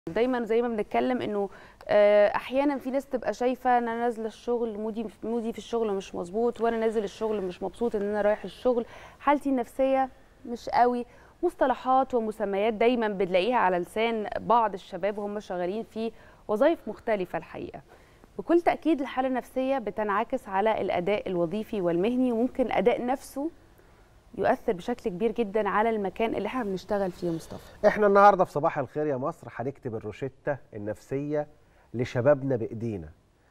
دايما زي ما بنتكلم انه آه، احيانا في ناس تبقى شايفه ان انا نازله الشغل مودي مودي في الشغل مش مظبوط وانا نازل الشغل مش مبسوط ان انا رايح الشغل حالتي النفسيه مش قوي مصطلحات ومسميات دايما بنلاقيها على لسان بعض الشباب وهم شغالين في وظائف مختلفه الحقيقه بكل تاكيد الحاله النفسيه بتنعكس على الاداء الوظيفي والمهني وممكن الاداء نفسه يؤثر بشكل كبير جدا على المكان اللي احنا بنشتغل فيه يا مصطفى احنا النهارده في صباح الخير يا مصر هنكتب الروشتة النفسية لشبابنا بايدينا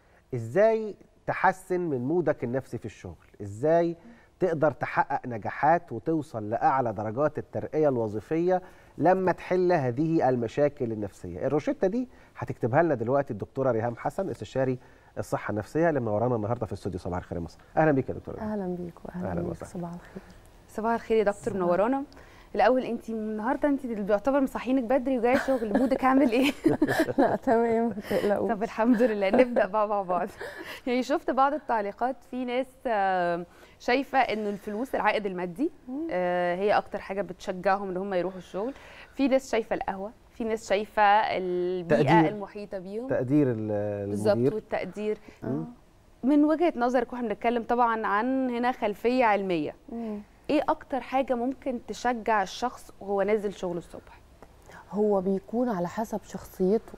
ازاي تحسن من مودك النفسي في الشغل ازاي تقدر تحقق نجاحات وتوصل لاعلى درجات الترقية الوظيفية لما تحل هذه المشاكل النفسية الروشتة دي هتكتبها لنا دلوقتي الدكتورة ريهام حسن استشاري الصحة النفسية اللي منورانا النهارده في استوديو صباح الخير يا مصر اهلا بيك يا دكتورة ريهام. اهلا بيك واهلا أهلاً بيك وسهلاً. صباح الخير صباح الخير يا دكتور صباح منورانا الاول انت النهارده انت اللي بيعتبر مصحينك بدري وجايه شغل مودك عامل ايه لا تمام ما تقلقوش طب الحمد لله نبدا بقى مع بعض يعني شفت بعض التعليقات في ناس آه، شايفه انه الفلوس العائد المادي آه، هي اكتر حاجه بتشجعهم ان هم يروحوا الشغل في ناس شايفه القهوه في ناس شايفه البيئه تقدير. المحيطه بيهم تقدير ال- بالظبط المدير والتقدير آه. من وجهه نظرك واحنا بنتكلم طبعا عن هنا خلفيه علميه مم. ايه اكتر حاجه ممكن تشجع الشخص وهو نازل شغل الصبح هو بيكون على حسب شخصيته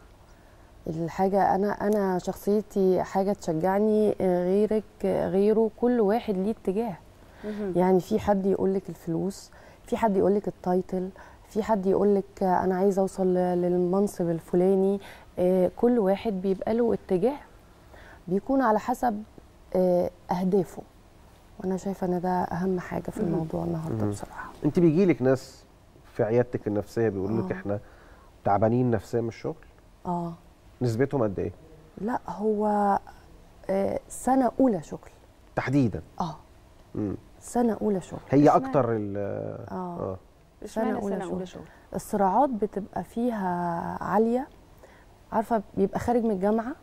الحاجة أنا أنا شخصيتي حاجة تشجعني غيرك غيره كل واحد ليه اتجاه يعني في حد يقولك الفلوس في حد يقولك التايتل في حد يقولك أنا عايزة أوصل للمنصب الفلاني آه، كل واحد بيبقى له اتجاه بيكون على حسب آه، أهدافه وأنا شايفة إن ده أهم حاجة في مم. الموضوع النهاردة مم. بصراحة انت بيجي لك ناس في عيادتك النفسيه بيقولوا لك آه. احنا تعبانين نفسيا من الشغل آه نسبتهم قد ايه لا هو آه، سنة أولى شغل تحديدا اه مم. سنة أولى شغل هي اشمعنى؟ اكتر ال اه اه اشمعنى أولى سنه شغل. اولى شغل الصراعات بتبقى فيها عالية عارفة بيبقى خارج من الجامعة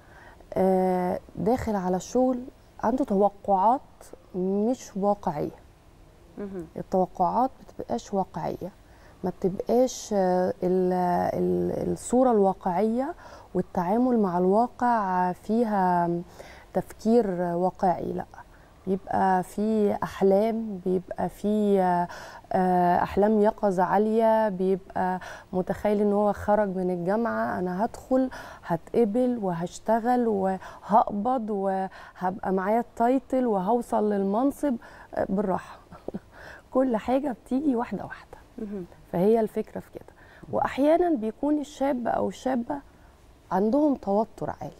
آه، داخل على الشغل عنده توقعات مش واقعية مهم. التوقعات بتبقاش واقعية ما بتبقاش آه، ال- ال- الصورة الواقعية والتعامل مع الواقع فيها تفكير واقعي لا بيبقى في أحلام بيبقى في آه، آه، أحلام يقظة عالية بيبقى متخيل إن هو خرج من الجامعة أنا هدخل هتقبل وهشتغل وهقبض وهبقى معايا التايتل وهوصل للمنصب آه، بالراحة كل حاجة بتيجي واحدة واحدة مهم. فهي الفكرة في كده وأحيانا بيكون الشاب أو الشابة عندهم توتر عالي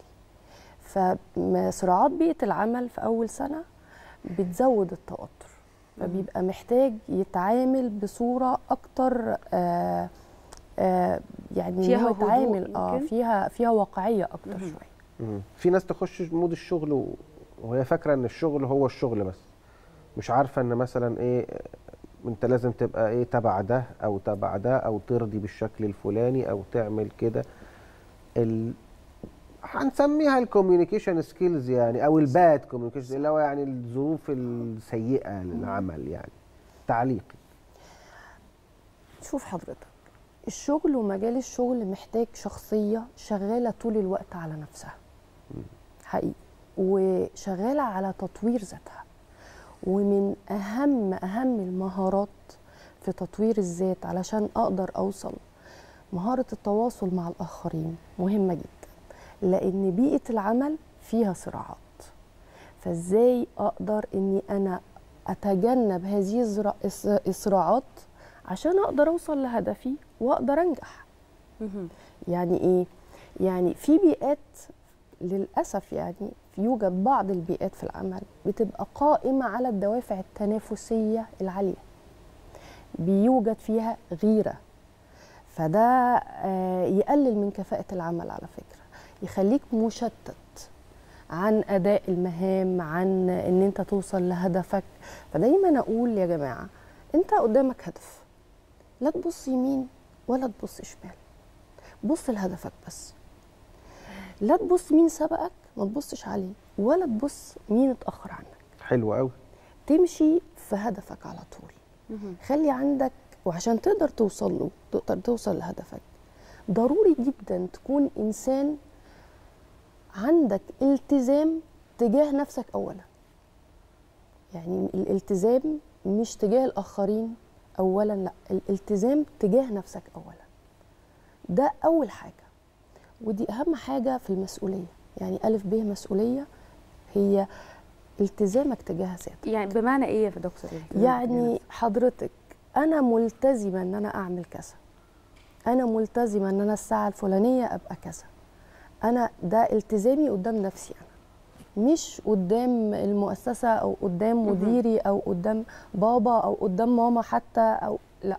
فصراعات بيئة العمل في أول سنة بتزود التوتر فبيبقى محتاج يتعامل بصورة أكتر آه آه يعني إن فيها هو هدوء يتعامل اه يمكن؟ فيها فيها واقعية أكتر مهم. شوية مم. في ناس تخش مود الشغل و- وهي فاكره ان الشغل هو الشغل بس مش عارفه ان مثلا ايه انت لازم تبقى ايه تبع ده او تبع ده او ترضي بالشكل الفلاني او تعمل كده ال... هنسميها الكوميونيكيشن سكيلز يعني او الباد كوميونيكيشن اللي هو يعني الظروف السيئه للعمل يعني تعليقي شوف حضرتك الشغل ومجال الشغل محتاج شخصية شغالة طول الوقت على نفسها حقيقي وشغالة على تطوير ذاتها ومن أهم أهم المهارات في تطوير الذات علشان أقدر أوصل مهارة التواصل مع الآخرين مهمة جدا لأن بيئة العمل فيها صراعات فإزاي أقدر أني أنا أتجنب هذه الزرا- الص- الصراعات عشان أقدر أوصل لهدفي وأقدر أنجح مهم. يعني ايه يعني في بيئات للاسف يعني يوجد بعض البيئات في العمل بتبقى قائمه على الدوافع التنافسيه العاليه بيوجد فيها غيره فده آه، يقلل من كفاءه العمل على فكره يخليك مشتت عن اداء المهام عن ان انت توصل لهدفك فدايما اقول يا جماعه انت قدامك هدف لا تبص يمين ولا تبص شمال بص لهدفك بس لا تبص مين سبقك ما تبصش عليه ولا تبص مين اتاخر عنك حلو قوي تمشي في هدفك على طول مهم. خلي عندك وعشان تقدر توصل له تقدر توصل لهدفك ضروري جدا تكون انسان عندك التزام تجاه نفسك اولا يعني الالتزام مش تجاه الاخرين اولا لا الالتزام تجاه نفسك اولا ده اول حاجه ودي اهم حاجه في المسؤوليه يعني الف ب مسؤوليه هي التزامك تجاه ذاتك يعني بمعنى ايه يا دكتور يعني حضرتك انا ملتزمه ان انا اعمل كذا انا ملتزمه ان انا الساعه الفلانيه ابقى كذا انا ده التزامي قدام نفسي انا مش قدام المؤسسه او قدام مديري او قدام بابا او قدام ماما حتى او لا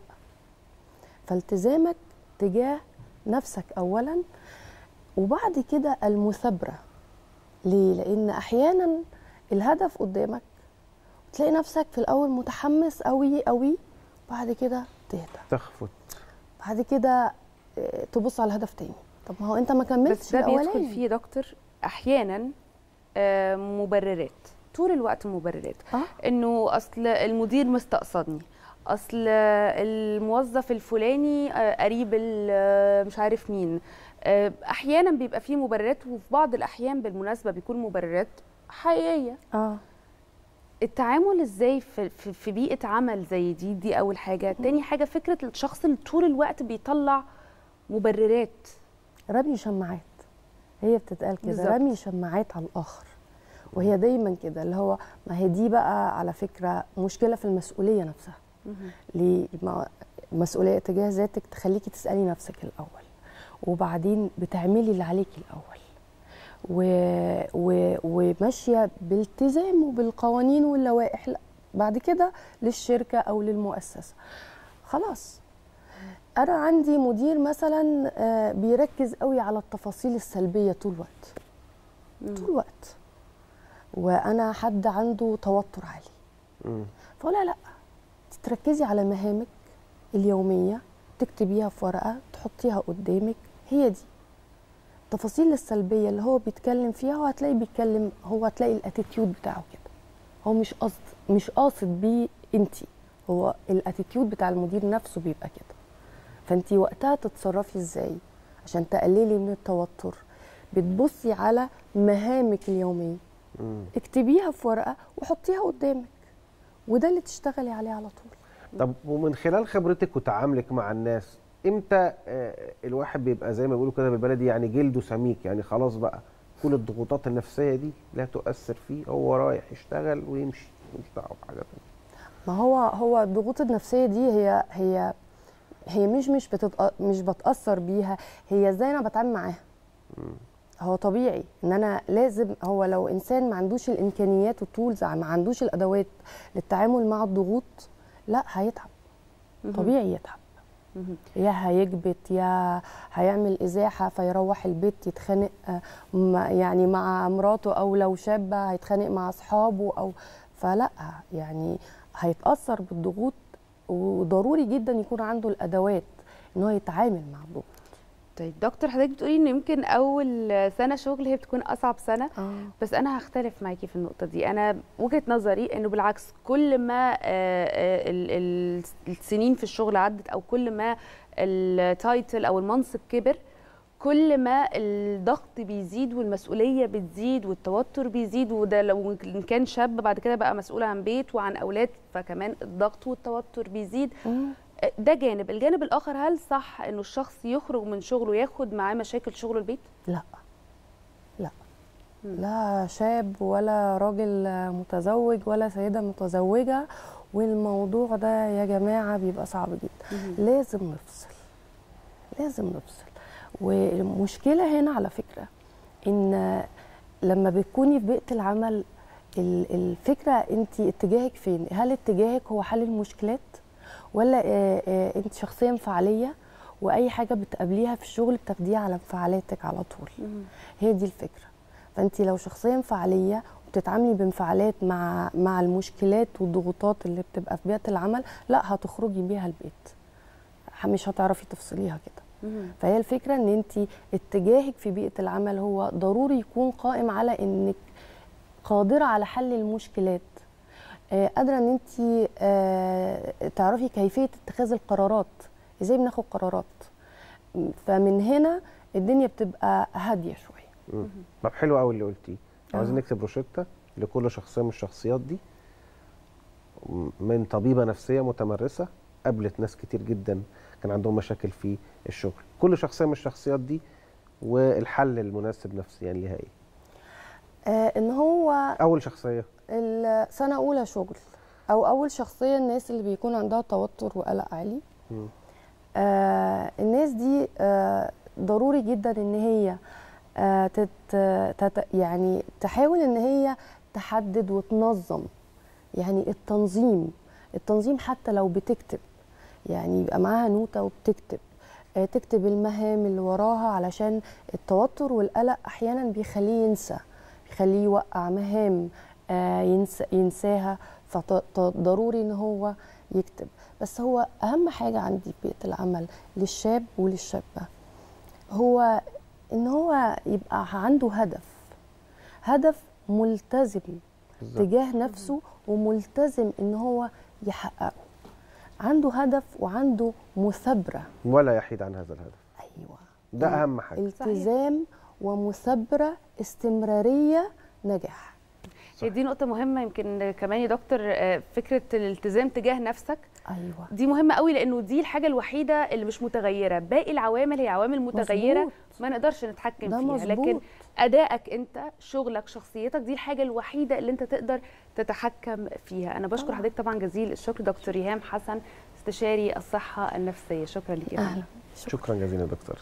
فالتزامك تجاه نفسك اولا وبعد كده المثابره ليه لان احيانا الهدف قدامك تلاقي نفسك في الاول متحمس قوي قوي بعد كده تهدى تخفت بعد كده تبص على الهدف تاني طب ما هو انت ما كملتش بس ده بيدخل فيه دكتور احيانا مبررات طول الوقت مبررات أه؟ انه اصل المدير مستقصدني اصل الموظف الفلاني قريب مش عارف مين احيانا بيبقى فيه مبررات وفي بعض الاحيان بالمناسبه بيكون مبررات حقيقيه اه التعامل ازاي في, في, في بيئه عمل زي دي دي اول حاجه تاني حاجه فكره الشخص اللي طول الوقت بيطلع مبررات رمي شماعات هي بتتقال كده رمي شماعات على الاخر وهي دايما كده اللي هو ما هي دي بقى على فكره مشكله في المسؤوليه نفسها ليه مسؤوليه تجاه ذاتك تخليكي تسالي نفسك الاول وبعدين بتعملي اللي عليكي الاول و... و... وماشيه بالتزام وبالقوانين واللوائح لا بعد كده للشركه او للمؤسسه خلاص انا عندي مدير مثلا بيركز قوي على التفاصيل السلبيه طول الوقت طول الوقت وانا حد عنده توتر عالي فلا لا تركزي على مهامك اليوميه تكتبيها في ورقه تحطيها قدامك هي دي التفاصيل السلبيه اللي هو بيتكلم فيها وهتلاقي بيتكلم هو هتلاقي الاتيتيود بتاعه كده هو مش قصد مش قاصد بيه انت هو الاتيتيود بتاع المدير نفسه بيبقى كده فانت وقتها تتصرفي ازاي عشان تقللي من التوتر بتبصي على مهامك اليوميه اكتبيها في ورقه وحطيها قدامك وده اللي تشتغلي عليه على طول طب ومن خلال خبرتك وتعاملك مع الناس امتى الواحد بيبقى زي ما بيقولوا كده بالبلدي يعني جلده سميك يعني خلاص بقى كل الضغوطات النفسيه دي لا تؤثر فيه هو رايح يشتغل ويمشي مش دعوه بحاجه ما هو هو الضغوط النفسيه دي هي هي هي مش مش بتتأ... مش بتاثر بيها هي ازاي انا بتعامل معاها هو طبيعي ان انا لازم هو لو انسان ما عندوش الامكانيات والتولز ما عندوش الادوات للتعامل مع الضغوط لا هيتعب طبيعي يتعب يا هيكبت يا هيعمل ازاحه فيروح البيت يتخانق يعني مع مراته او لو شاب هيتخانق مع اصحابه او فلا يعني هيتاثر بالضغوط وضروري جدا يكون عنده الادوات ان هو يتعامل مع الضغوط طيب دكتور حضرتك بتقولي ان يمكن اول سنه شغل هي بتكون اصعب سنه آه. بس انا هختلف معاكي في النقطه دي انا وجهه نظري انه بالعكس كل ما السنين في الشغل عدت او كل ما التايتل او المنصب كبر كل ما الضغط بيزيد والمسؤوليه بتزيد والتوتر بيزيد وده لو كان شاب بعد كده بقى مسؤول عن بيت وعن اولاد فكمان الضغط والتوتر بيزيد مم. ده جانب الجانب الاخر هل صح انه الشخص يخرج من شغله ياخد معاه مشاكل شغله البيت لا لا لا شاب ولا راجل متزوج ولا سيده متزوجه والموضوع ده يا جماعه بيبقى صعب جدا لازم نفصل لازم نفصل والمشكله هنا على فكره ان لما بتكوني في بيئه العمل الفكره انت اتجاهك فين هل اتجاهك هو حل المشكلات ولا آآ آآ انت شخصيه انفعاليه واي حاجه بتقابليها في الشغل بتاخديها على انفعالاتك على طول هي دي الفكره فانت لو شخصيه انفعاليه وبتتعاملي بانفعالات مع مع المشكلات والضغوطات اللي بتبقى في بيئه العمل لا هتخرجي بيها البيت مش هتعرفي تفصليها كده فهي الفكره ان انت اتجاهك في بيئه العمل هو ضروري يكون قائم على انك قادره على حل المشكلات قادره ان انت تعرفي كيفيه اتخاذ القرارات ازاي بناخد قرارات فمن هنا الدنيا بتبقى هاديه شويه مم. طب حلو قوي اللي قلتيه عاوزين آه. نكتب روشته لكل شخصيه من الشخصيات دي من طبيبه نفسيه متمرسه قابلت ناس كتير جدا كان عندهم مشاكل في الشغل كل شخصيه من الشخصيات دي والحل المناسب نفسيا ليها ايه آه ان هو اول شخصيه السنه اولى شغل او اول شخصيه الناس اللي بيكون عندها توتر وقلق عالي مم. آه الناس دي آه ضروري جدا ان هي آه تت تت يعني تحاول ان هي تحدد وتنظم يعني التنظيم التنظيم حتى لو بتكتب يعني يبقى معاها نوتة وبتكتب آه تكتب المهام اللي وراها علشان التوتر والقلق احيانا بيخليه ينسى بيخليه يوقع مهام آه ينسى ينساها فضروري ان هو يكتب بس هو اهم حاجه عندي في بيئه العمل للشاب وللشابه هو ان هو يبقى عنده هدف هدف ملتزم بالظبط. تجاه نفسه وملتزم ان هو يحققه عنده هدف وعنده مثابره ولا يحيد عن هذا الهدف ايوه ده اهم حاجه التزام ومثابره استمراريه نجاح هي دي نقطة مهمة يمكن كمان يا دكتور آه، فكرة الالتزام تجاه نفسك ايوه دي مهمة قوي لأنه دي الحاجة الوحيدة اللي مش متغيرة باقي العوامل هي عوامل متغيرة مظبوط. ما نقدرش نتحكم ده فيها مظبوط. لكن أدائك أنت شغلك شخصيتك دي الحاجة الوحيدة اللي أنت تقدر تتحكم فيها أنا بشكر طبعا. حضرتك طبعا جزيل الشكر دكتور ريهام حسن استشاري الصحة النفسية شكرا لك يا فندم. اهلا شكرا جزيلا يا دكتور